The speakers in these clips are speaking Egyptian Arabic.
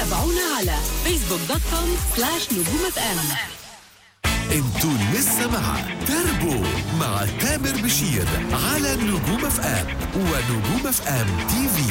تابعونا على فيسبوك دوت كوم سلاش نجوم اف ام انتوا لسه مع تربو مع تامر بشير على نجوم اف ام ونجوم اف ام تي في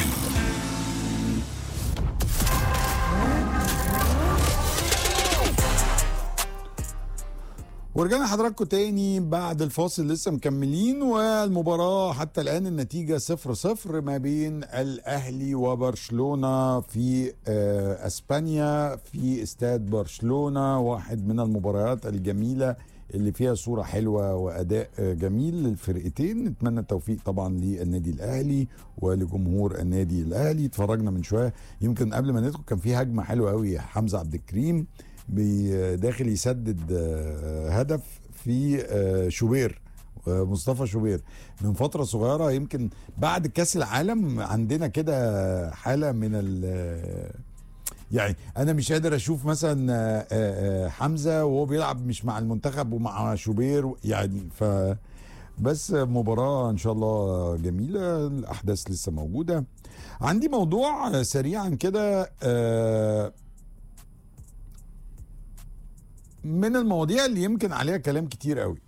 ورجعنا حضراتكم تاني بعد الفاصل لسه مكملين والمباراة حتى الآن النتيجة صفر صفر ما بين الأهلي وبرشلونة في آه، أسبانيا في استاد برشلونة واحد من المباريات الجميلة اللي فيها صورة حلوة وأداء آه، جميل للفرقتين نتمنى التوفيق طبعا للنادي الأهلي ولجمهور النادي الأهلي اتفرجنا من شوية يمكن قبل ما ندخل كان في هجمة حلوة قوي حمزة عبد الكريم بي- داخل يسدد آه، هدف في آه، شوبير آه، مصطفى شوبير من فتره صغيره يمكن بعد كاس العالم عندنا كده حاله من ال يعني انا مش قادر اشوف مثلا آه، آه، آه، حمزه وهو بيلعب مش مع المنتخب ومع شوبير يعني ف بس مباراة إن شاء الله جميلة الأحداث لسه موجودة عندي موضوع سريعا كده آه، من المواضيع اللي يمكن عليها كلام كتير قوي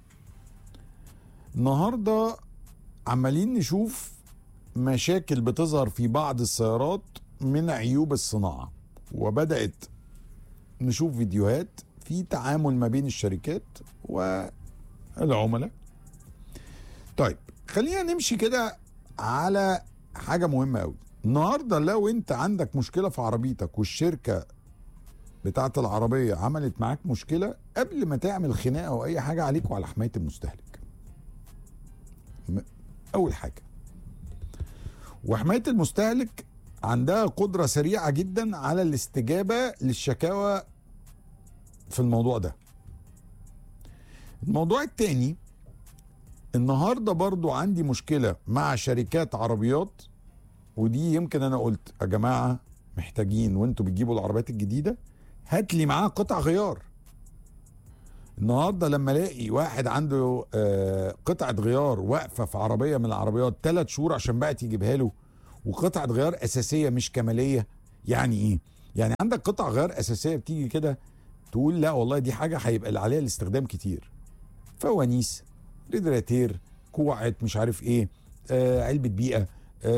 النهارده عمالين نشوف مشاكل بتظهر في بعض السيارات من عيوب الصناعه وبدات نشوف فيديوهات في تعامل ما بين الشركات والعملاء طيب خلينا نمشي كده على حاجه مهمه قوي النهارده لو انت عندك مشكله في عربيتك والشركه بتاعه العربيه عملت معاك مشكله قبل ما تعمل خناقه او اي حاجه عليك وعلى حمايه المستهلك م- اول حاجه وحمايه المستهلك عندها قدره سريعه جدا على الاستجابه للشكاوى في الموضوع ده الموضوع التاني النهارده برضو عندي مشكله مع شركات عربيات ودي يمكن انا قلت يا جماعه محتاجين وانتوا بتجيبوا العربيات الجديده هات لي معاه قطع غيار النهارده لما الاقي واحد عنده آه، قطعه غيار واقفه في عربيه من العربيات ثلاث شهور عشان بقى يجيبها له وقطعه غيار اساسيه مش كماليه يعني ايه؟ يعني عندك قطع غيار اساسيه بتيجي كده تقول لا والله دي حاجه هيبقى اللي عليها الاستخدام كتير فوانيس ريدراتير كوعت مش عارف ايه آه علبه بيئه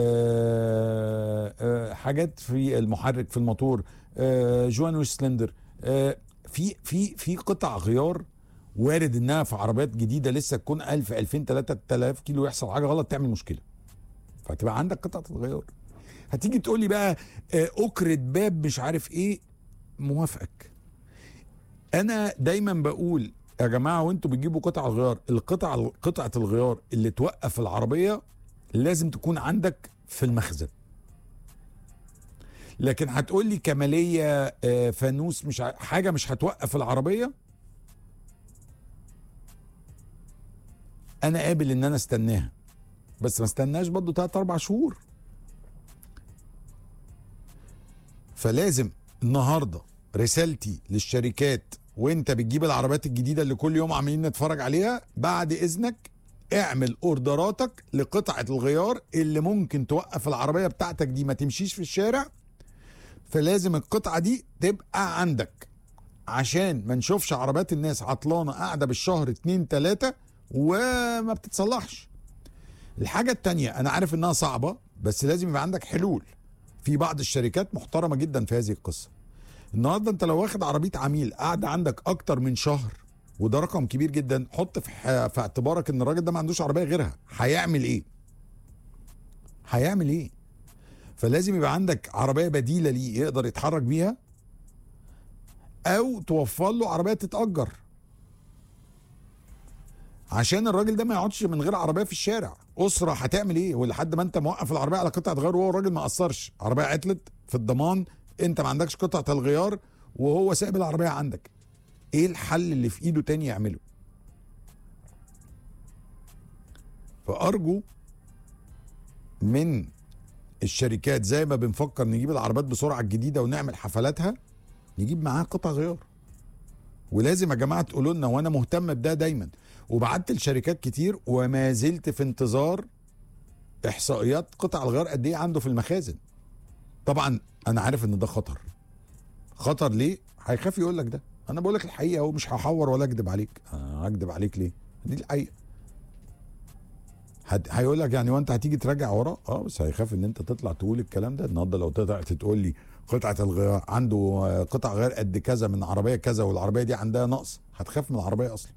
آه آه حاجات في المحرك في الموتور آه جوان سلندر آه في في في قطع غيار وارد انها في عربيات جديده لسه تكون 1000 2000 3000 كيلو يحصل حاجه غلط تعمل مشكله فتبقى عندك قطعه الغيار هتيجي تقول لي بقى آه اكرة باب مش عارف ايه موافقك انا دايما بقول يا جماعه وانتوا بتجيبوا قطع الغيار القطع قطعه الغيار اللي توقف العربيه لازم تكون عندك في المخزن لكن هتقول لي كماليه آه، فانوس مش ع- حاجه مش هتوقف العربيه انا قابل ان انا استناها بس ما استناش برضه 3 4 شهور فلازم النهارده رسالتي للشركات وانت بتجيب العربيات الجديده اللي كل يوم عاملين نتفرج عليها بعد اذنك اعمل اوردراتك لقطعه الغيار اللي ممكن توقف العربيه بتاعتك دي ما تمشيش في الشارع فلازم القطعه دي تبقى عندك عشان ما نشوفش عربيات الناس عطلانه قاعده بالشهر اتنين تلاته وما بتتصلحش الحاجه التانيه انا عارف انها صعبه بس لازم يبقى عندك حلول في بعض الشركات محترمه جدا في هذه القصه النهارده انت لو واخد عربيه عميل قاعده عندك اكتر من شهر وده رقم كبير جدا حط في, ح- في اعتبارك ان الراجل ده ما عندوش عربيه غيرها هيعمل ايه هيعمل ايه فلازم يبقى عندك عربيه بديله ليه يقدر يتحرك بيها او توفر له عربيه تتاجر عشان الراجل ده ما يقعدش من غير عربيه في الشارع اسره هتعمل ايه ولحد ما انت موقف العربيه على قطعه غيار وهو الراجل ما قصرش عربيه عطلت في الضمان انت ما عندكش قطعه الغيار وهو سايب العربيه عندك ايه الحل اللي في ايده تاني يعمله فارجو من الشركات زي ما بنفكر نجيب العربيات بسرعه الجديده ونعمل حفلاتها نجيب معاها قطع غيار ولازم يا جماعه تقولوا لنا وانا مهتم بده دايما وبعت لشركات كتير وما زلت في انتظار احصائيات قطع الغيار قد ايه عنده في المخازن طبعا انا عارف ان ده خطر خطر ليه هيخاف يقول لك ده انا بقول لك الحقيقه اهو مش هحور ولا اكذب عليك أنا هكذب عليك ليه دي الحقيقه هت- هيقول لك يعني وانت هتيجي تراجع وراه اه بس هيخاف ان انت تطلع تقول الكلام ده النهارده لو طلعت تقول لي قطعه الغيار عنده آه، قطع غير قد كذا من عربيه كذا والعربيه دي عندها نقص هتخاف من العربيه اصلا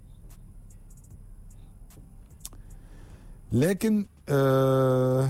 لكن آه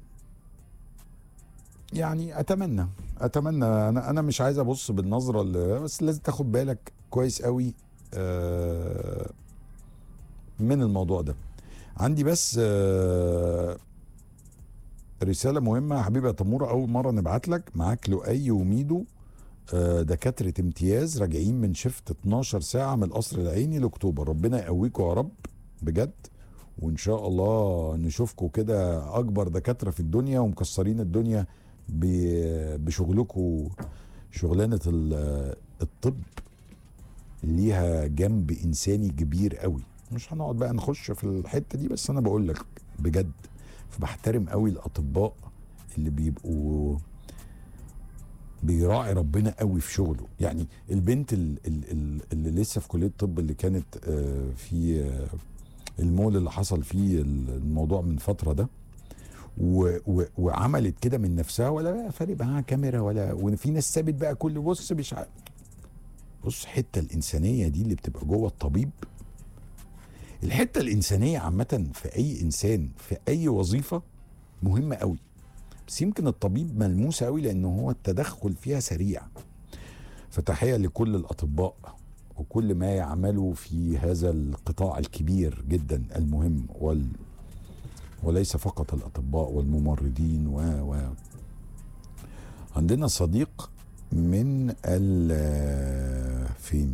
يعني اتمنى اتمنى انا انا مش عايز ابص بالنظره اللي بس لازم تاخد بالك كويس قوي آه من الموضوع ده عندي بس آه رساله مهمه يا حبيبي يا تموره اول مره نبعت لك معاك لؤي وميدو آه، دكاتره امتياز راجعين من شفت 12 ساعه من القصر العيني لاكتوبر ربنا يقويكم يا رب بجد وان شاء الله نشوفكم كده اكبر دكاتره في الدنيا ومكسرين الدنيا ب- بشغلكم شغلانه ال- الطب ليها جنب انساني كبير قوي مش هنقعد بقى نخش في الحته دي بس انا بقول لك بجد فبحترم قوي الاطباء اللي بيبقوا بيراعي ربنا قوي في شغله يعني البنت ال- ال- ال- اللي لسه في كليه الطب اللي كانت آه، في آه، المول اللي حصل فيه الموضوع من فتره ده و و وعملت كده من نفسها ولا بقى فارق معاها كاميرا ولا وفي ناس سابت بقى كل بص مش ع- بص الحته الانسانيه دي اللي بتبقى جوه الطبيب الحته الانسانيه عامه في اي انسان في اي وظيفه مهمه قوي بس يمكن الطبيب ملموسه قوي لان هو التدخل فيها سريع فتحيه لكل الاطباء وكل ما يعملوا في هذا القطاع الكبير جدا المهم وال وليس فقط الاطباء والممرضين و و عندنا صديق من ال فين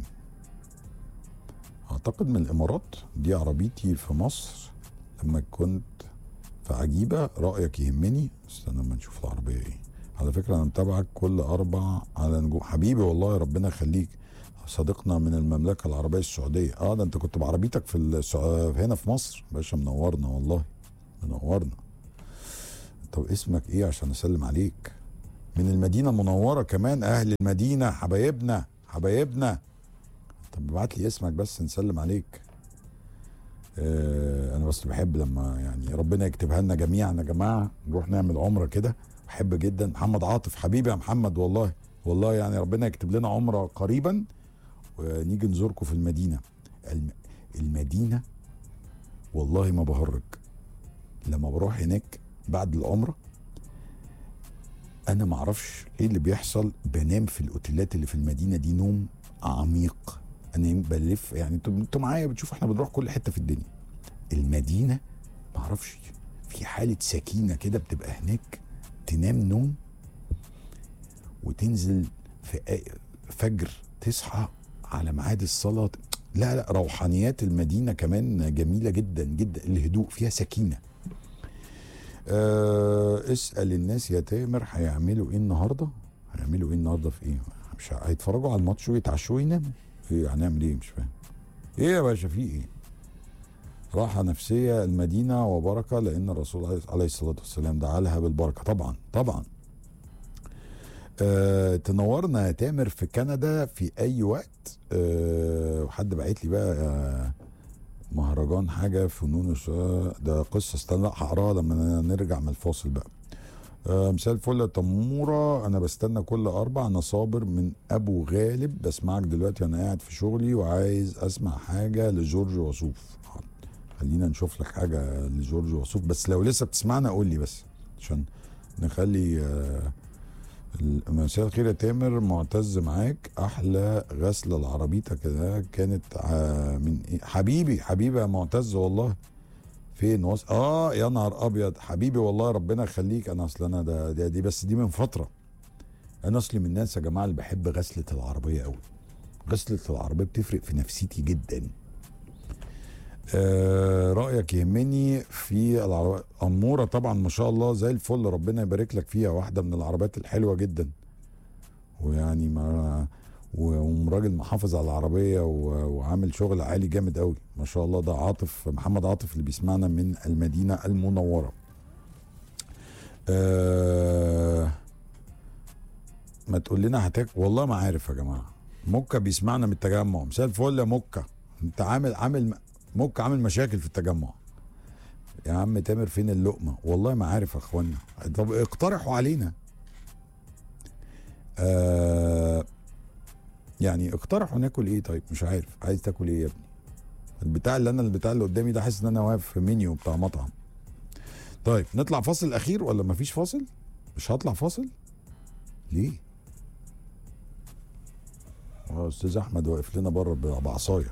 اعتقد من الامارات دي عربيتي في مصر لما كنت في عجيبه رايك يهمني استنى اما نشوف العربيه ايه على فكره انا متابعك كل اربع على نجوم حبيبي والله ربنا يخليك صديقنا من المملكه العربيه السعوديه اه ده انت كنت بعربيتك في السع... هنا في مصر باشا منورنا والله منورنا طب اسمك ايه عشان اسلم عليك من المدينه المنوره كمان اهل المدينه حبايبنا حبايبنا طب ابعت لي اسمك بس نسلم عليك آه انا بس بحب لما يعني ربنا يكتبها لنا جميعا يا جماعه نروح نعمل عمره كده بحب جدا محمد عاطف حبيبي يا محمد والله والله يعني ربنا يكتب لنا عمره قريبا ونيجي نزوركم في المدينه الم... المدينه والله ما بهرج لما بروح هناك بعد العمره انا ما اعرفش ايه اللي بيحصل بنام في الاوتيلات اللي في المدينه دي نوم عميق انا بلف يعني انتوا انتوا معايا بتشوفوا احنا بنروح كل حته في الدنيا المدينه ما اعرفش في حاله سكينه كده بتبقى هناك تنام نوم وتنزل في آ- فجر تصحى على ميعاد الصلاه لا لا روحانيات المدينه كمان جميله جدا جدا الهدوء فيها سكينه أه اسال الناس يا تامر هيعملوا ايه النهارده هيعملوا ايه النهارده في ايه مش ه- هيتفرجوا على الماتش ويتعشوا ويناموا ايه هنعمل ايه مش فاهم ايه يا باشا في ايه راحة نفسية المدينة وبركة لأن الرسول عليه- عليه الصلاة والسلام دعا لها بالبركة طبعا طبعا آه تنورنا يا تامر في كندا في أي وقت آه وحد بعت لي بقى آه مهرجان حاجة فنون الش- ده قصة استنى لا هقراها لما نرجع من الفاصل بقى آه مساء الفل يا تمورة أنا بستنى كل أربع أنا صابر من أبو غالب بسمعك دلوقتي وأنا قاعد في شغلي وعايز أسمع حاجة لجورج وسوف خلينا نشوف لك حاجة لجورج وسوف بس لو لسه بتسمعنا قول لي بس عشان نخلي آه ال- مساء الخير يا تامر معتز معاك احلى غسله لعربيتك كده كانت آه، من إيه؟ حبيبي حبيبي يا معتز والله فين وص... اه يا نهار ابيض حبيبي والله ربنا يخليك انا اصل انا ده, ده دي بس دي من فتره انا اصلي من الناس يا جماعه اللي بحب غسله العربيه قوي غسله العربيه بتفرق في نفسيتي جدا آه رايك يهمني في العربية اموره طبعا ما شاء الله زي الفل ربنا يبارك لك فيها واحده من العربيات الحلوه جدا ويعني ما و- وراجل محافظ على العربيه و- وعامل شغل عالي جامد قوي ما شاء الله ده عاطف محمد عاطف اللي بيسمعنا من المدينه المنوره آه ما تقول لنا هتاكل والله ما عارف يا جماعه موكا بيسمعنا من التجمع مساء الفل يا موكا انت عامل عامل موكا عامل مشاكل في التجمع يا عم تامر فين اللقمه والله ما عارف يا اخوانا طب اقترحوا علينا آه يعني اقترحوا ناكل ايه طيب مش عارف عايز تاكل ايه يا ابني البتاع اللي انا البتاع اللي قدامي ده حاسس ان انا واقف في منيو بتاع مطعم طيب نطلع فاصل اخير ولا مفيش فاصل مش هطلع فاصل ليه اه استاذ احمد واقف لنا بره ب- بعصايه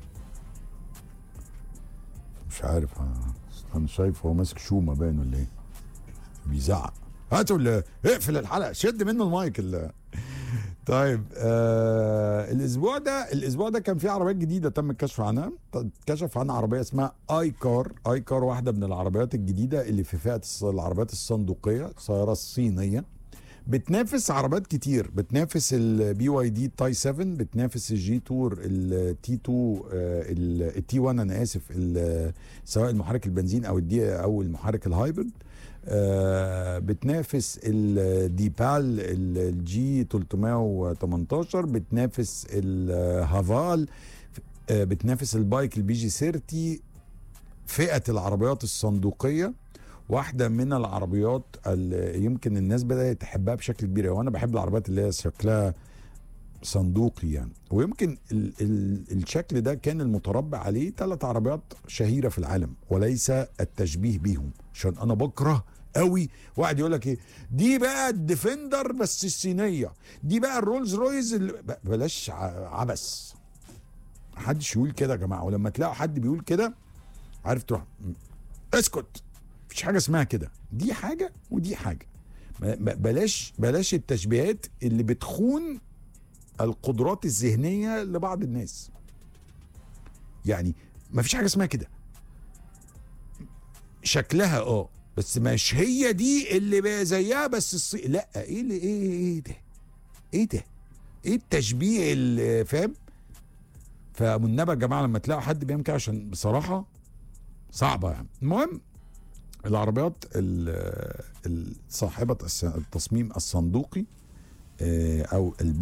مش عارف ها، انا شايف هو ماسك شومه باين ولا ايه بيزعق هاتوا ال- اقفل الحلقه شد منه المايك ال- طيب آه الاسبوع ده الاسبوع ده كان في عربيات جديده تم الكشف عنها اتكشف عنها عربيه اسمها اي كار اي كار واحده من العربيات الجديده اللي في فئه الص- العربيات الصندوقيه السياره الصينيه بتنافس عربيات كتير بتنافس البي واي دي تاي 7 بتنافس الجي تور التي 2 التي 1 انا اسف ال- سواء المحرك البنزين او الدي او المحرك الهايبرد آه، بتنافس الديبال الجي 318 بتنافس الهافال آه، بتنافس البايك البي جي 30 فئه العربيات الصندوقيه واحده من العربيات اللي يمكن الناس بدات تحبها بشكل كبير وانا بحب العربيات اللي هي شكلها صندوقي يعني ويمكن ال ال الشكل ده كان المتربع عليه ثلاث عربيات شهيره في العالم وليس التشبيه بيهم عشان انا بكره قوي واحد يقول لك ايه دي بقى الديفندر بس الصينيه دي بقى الرولز رويز اللي ب- بلاش ع- عبث محدش يقول كده يا جماعه ولما تلاقوا حد بيقول كده عارف تروح م- اسكت مفيش حاجه اسمها كده دي حاجه ودي حاجه ب- ب- بلاش بلاش التشبيهات اللي بتخون القدرات الذهنيه لبعض الناس يعني ما فيش حاجه اسمها كده شكلها اه بس مش هي دي اللي بقى زيها بس الصي... لا ايه اللي ايه ايه ده ايه ده ايه التشبيه اللي فاهم فمنبه يا جماعه لما تلاقوا حد بيعمل كده عشان بصراحه صعبه يعني المهم العربيات ال- ال- صاحبه الس- التصميم الصندوقي آه، او الب